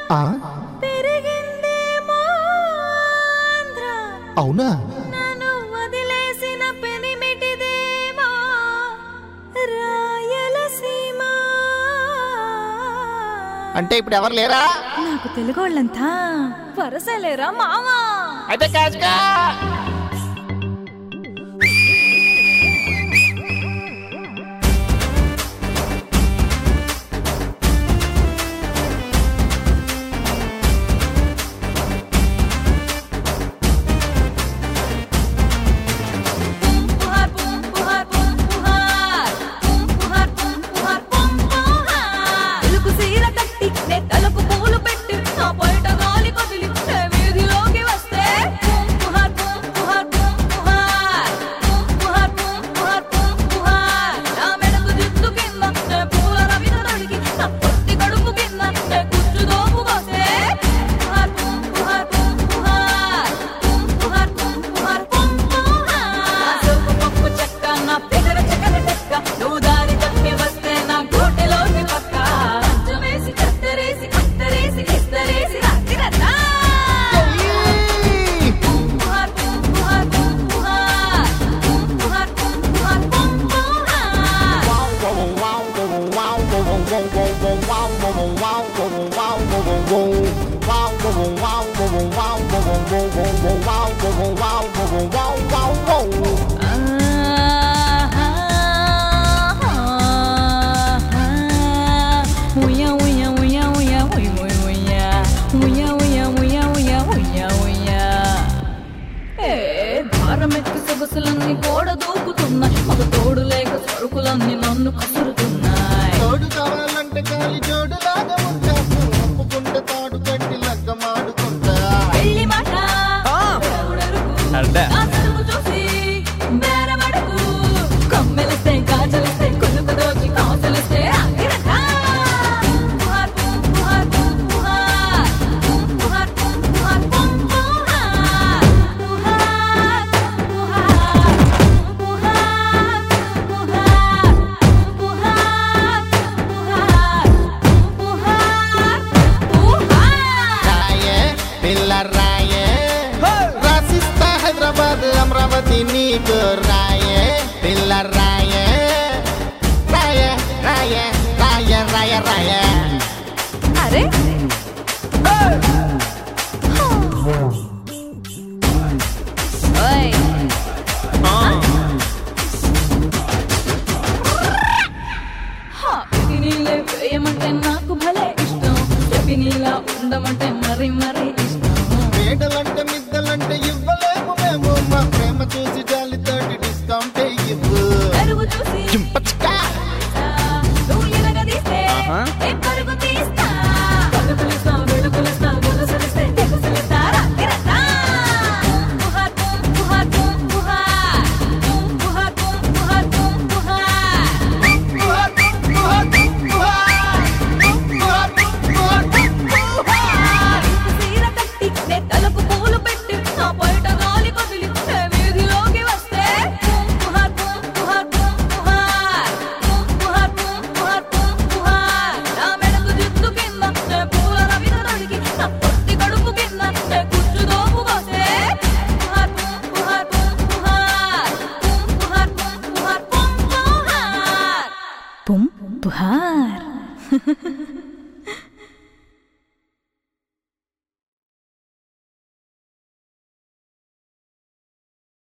ఆ, పెరిగిందేమో ఆంధ్ర అవునా నన్ను వదిలేసిన పెనిమిటిదేమో రాయలసీమ అంటే ఇప్పుడు ఎవరు లేరా నాకు తెలుగు వాళ్ళంతా వరసలేరా మావా అయితే కాచుగా పుహార్ పుం పుహార్ పుం పుహార్ పుం పుహార్ పుం పుహార్ పుం పుహార్ తెలుగు సీర కట్టి నే తలకు పూలు పెట్టి నా బయట గాలి కదిలి నే వీధిలోకి వస్తే పుం పుహార్ పుం పుహార్ పుం పుహార్ పుం పుహార్ పుం పుహార్ పుం పుహార్ నా మెడకు జిత్తు కింద నే పూల రవిన తొడిగి నా పొట్టి కడుపు కింద నే కుచ్చు దోపు కోసే పుహార్ పుం పుహార్ పుం పుహార్ పుం పుహార్ పుం పుహార్ పుం పుహార్ సోపు పప్పు చెక్క నా పెదర చెక్కల చెక్క నువ్వు దారి తప్పి వస్తే నా గోటెలోకి పక్క మంచం వేసి కత్తరేసి కత్తరేసి ఇస్తరేసి రాత్రి రత్తా పుహార్ పుం పుహార్ పుం పుహార్ పుం పుహార్ పుం పుహార్ పుం పుహార్ సొగసులన్నీ గోడ దూకుతున్నాయి ఒక తోడు లేక సరుకులన్నీ నన్ను కసురుతున్నాయి తోడు కావాలంటే కాలి జోడులాగా ఉంటా ఒప్పుకుంటే తాడు కట్టి లగ్గమాడుకుంటా పెళ్లి మాట అంటే ఆ సరుకు చూసి బేరమడుగు కమ్మెలిస్తే గాజలిస్తే కొనుకు దోచి కాసులిస్తే అంగిరట పుహార్ పుం పుహార్ పుం పుహార్ పుం పుహార్ పుం పుహార్ పుం పుహార్ పుహార్ పుహార్ పుహార్ పుహార్ పుహార్ పుహార్ పుహార్ రాయే పిల్ల రాయే రాసిస్తా హైదరాబాద్ అమరావతి నీకు రాయే పిల్ల రాయే రాయే రాయే రాయే రాయే రాయే అరే ఓయ్ హా, ఇది నీలే వేయమంటే నాకు భలే ఇష్టం చెప్పి నీలా ఉండమంటే మరి మరి ఇష్టం మేడలంటే మిద్దలంటే ఇవ్వలేము మేము మా ప్రేమ చూసి జాలితోటి డిస్కౌంట్ ఇవ్వు పెరుగు చూసి చింపచ్కా నువ్వు ఎరగదీస్తే ఆహా. ఏ పరుగు తీస్తా పలుకులిస్తా వెలుగులిస్తా గొలుసులిస్తే తెగుసులిస్తా రాత్రిరత్తా పుహార్ పుం పుహార్ పుం పుహార్ పుం పుహార్ పుం పుహార్ పుం పుహార్ సీర కట్టి నే తలకు పూలు పెట్టి నా బయట గాలి కదిలి నే వీధిలోకి వస్తే పుహార్ పుం పుహార్ పుం పుహార్ పుం పుహార్ పుం పుహార్ పుం పుహార్ నా మెడకు జిత్తు కింద నే పూల రవిన తొడిగి నా పొట్టి కడుపు కింద నే కుచ్చు దోపు కోసే పుహార్ పుం పుహార్ పుం పుహార్ పుం పుహార్ పుం పుహార్ పుం పుహార్ పుం పుహార్